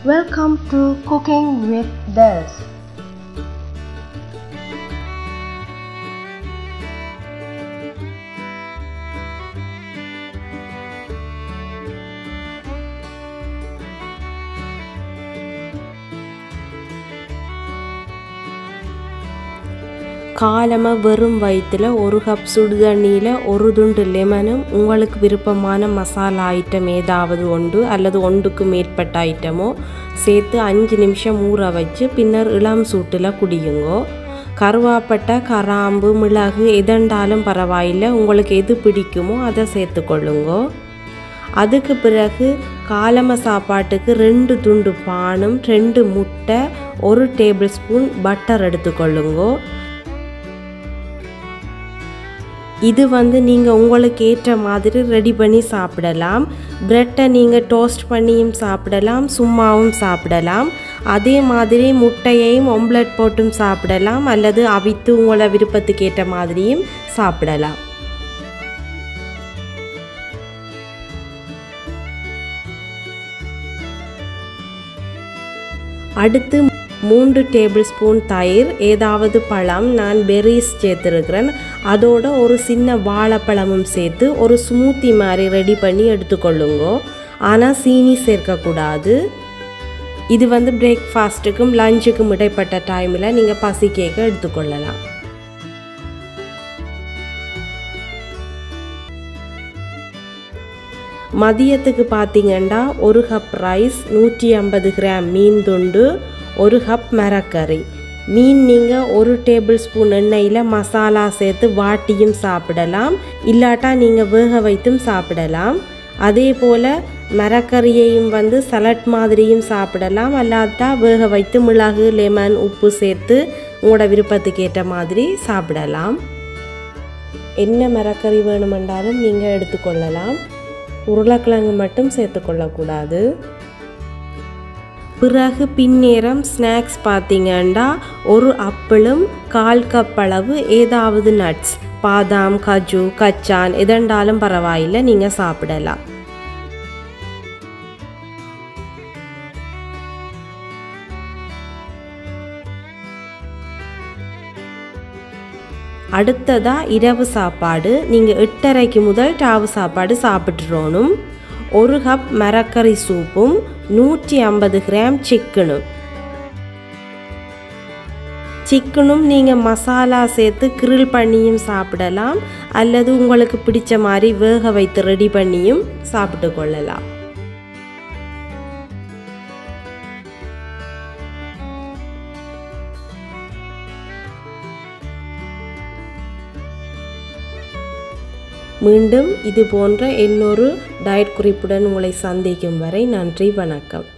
Welcome to Cooking with Des. காலமாக வெறும் வயிற்றில் ஒரு கப் சுடு தண்ணியில் ஒரு துண்டு லெமனும் உங்களுக்கு விருப்பமான மசாலா ஐட்டம் ஏதாவது ஒன்று அல்லது ஒன்றுக்கு மேற்பட்ட ஐட்டமோ சேர்த்து அஞ்சு நிமிஷம் ஊற வச்சு பின்னர் இளம் சூட்டில் குடியுங்கோ கருவாப்பட்டை கராம்பு மிளகு எதண்டாலும் பரவாயில்லை உங்களுக்கு எது பிடிக்குமோ அதை சேர்த்துக்கொள்ளுங்கோ அதுக்கு பிறகு காலம சாப்பாட்டுக்கு ரெண்டு துண்டு பானும் ரெண்டு முட்டை ஒரு டேபிள் ஸ்பூன் பட்டர் எடுத்துக்கொள்ளுங்கோ இது வந்து நீங்கள் உங்களுக்கு ஏற்ற மாதிரி ரெடி பண்ணி சாப்பிடலாம் ப்ரெட்டை நீங்கள் டோஸ்ட் பண்ணியும் சாப்பிடலாம் சும்மாவும் சாப்பிடலாம் அதே மாதிரி முட்டையையும் ஒம்லெட் போட்டும் சாப்பிடலாம் அல்லது அவித்து உங்களை விருப்பத்துக்கு ஏற்ற மாதிரியும் சாப்பிடலாம் அடுத்து மூன்று டேபிள் ஸ்பூன் தயிர் ஏதாவது பழம் நான் பெர்ரிஸ் சேர்த்துருக்கிறேன் அதோட ஒரு சின்ன வாழைப்பழமும் சேர்த்து ஒரு ஸ்மூத்தி மாதிரி ரெடி பண்ணி எடுத்துக்கொள்ளுங்க ஆனால் சீனி சேர்க்கக்கூடாது இது வந்து பிரேக்ஃபாஸ்ட்டுக்கும் லஞ்சுக்கும் இடைப்பட்ட டைமில் நீங்கள் பசி கேக்க எடுத்துக்கொள்ளலாம் மதியத்துக்கு பார்த்தீங்கன்னா ஒரு கப் ரைஸ் நூற்றி ஐம்பது கிராம் மீன் துண்டு ஒரு கப் மரக்கறி மீன் நீங்கள் ஒரு டேபிள் ஸ்பூன் எண்ணெயில் மசாலா சேர்த்து வாட்டியும் சாப்பிடலாம் இல்லாட்டா நீங்கள் வேக வைத்தும் சாப்பிடலாம் அதே போல் மரக்கறியையும் வந்து சலட் மாதிரியும் சாப்பிடலாம் அல்லாட்டா வேக வைத்து மிளகு லெமன் உப்பு சேர்த்து உங்களோட விருப்பத்துக்கு ஏற்ற மாதிரி சாப்பிடலாம் என்ன மரக்கறி வேணுமென்றாலும் நீங்கள் எடுத்துக்கொள்ளலாம் உருளைக்கிழங்கு மட்டும் சேர்த்துக்கொள்ளக்கூடாது பிறகு பின்னேரம் ஸ்நாக்ஸ் பார்த்தீங்கன்னா ஒரு அப்பிளும் கால் கப் அளவு ஏதாவது நட்ஸ் பாதாம் கஜு கச்சான் எதண்டாலும் பரவாயில்லை நீங்கள் சாப்பிடலாம் அடுத்ததா இரவு சாப்பாடு நீங்கள் எட்டரைக்கு முதல் டாவு சாப்பாடு சாப்பிட்றோனும் ஒரு கப் மரக்கறி சூப்பும் நூற்றி ஐம்பது கிராம் சிக்கனும் சிக்கனும் நீங்கள் மசாலா சேர்த்து கிரில் பண்ணியும் சாப்பிடலாம் அல்லது உங்களுக்கு பிடிச்ச மாதிரி வேக வைத்து ரெடி பண்ணியும் சாப்பிட்டு கொள்ளலாம் மீண்டும் இது போன்ற இன்னொரு டயட் குறிப்புடன் உங்களை சந்திக்கும் வரை நன்றி வணக்கம்